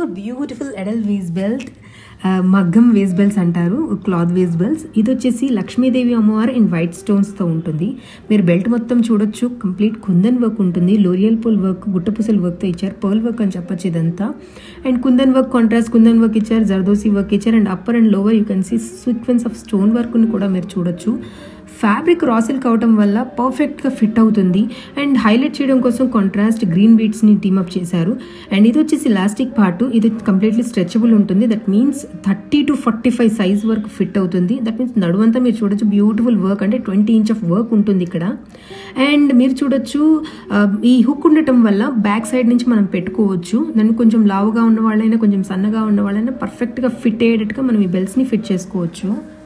beautiful ఎడల్ waist belt మగ్గం waist belts అంటారు cloth waist belts ఇది వచ్చేసి లక్ష్మీదేవి అమ్మవారు ఇన్ వైట్ స్టోన్స్తో ఉంటుంది మీరు బెల్ట్ మొత్తం చూడొచ్చు కంప్లీట్ కుందన్ వర్క్ ఉంటుంది లోరియల్ పూల్ వర్క్ గుట్టపుసల వర్క్తో ఇచ్చారు పర్ల్ వర్క్ అని చెప్పొచ్చు ఇదంతా and kundan work contrast kundan work ఇచ్చారు జర్దోసి వర్క్ ఇచ్చారు and upper and lower you can see sequence of stone వర్క్ని కూడా మీరు చూడొచ్చు ఫ్యాబ్రిక్ రాసిల్ కావటం వల్ల పర్ఫెక్ట్గా ఫిట్ అవుతుంది అండ్ హైలైట్ చేయడం కోసం కాంట్రాస్ట్ గ్రీన్ బీట్స్ని టీమప్ చేశారు అండ్ ఇది వచ్చేసి ఇలాస్టిక్ పార్ట్ ఇది కంప్లీట్లీ స్ట్రెచబుల్ ఉంటుంది that means thirty to forty five size వరకు ఫిట్ అవుతుంది దట్ మీన్స్ నడువంతా మీరు చూడొచ్చు బ్యూటిఫుల్ వర్క్ అంటే ట్వంటీ ఇంచ్ ఆఫ్ వర్క్ ఉంటుంది ఇక్కడ అండ్ మీరు చూడొచ్చు ఆ, ఈ హుక్ ఉండటం వల్ల బ్యాక్ సైడ్ నుంచి మనం పెట్టుకోవచ్చు దాన్ని కొంచెం లావుగా ఉన్న వాళ్ళైనా కొంచెం సన్నగా ఉన్న వాళ్ళైనా పర్ఫెక్ట్గా ఫిట్ అయ్యేటట్టుగా మనం ఈ బెల్ట్స్ని ఫిట్ చేసుకోవచ్చు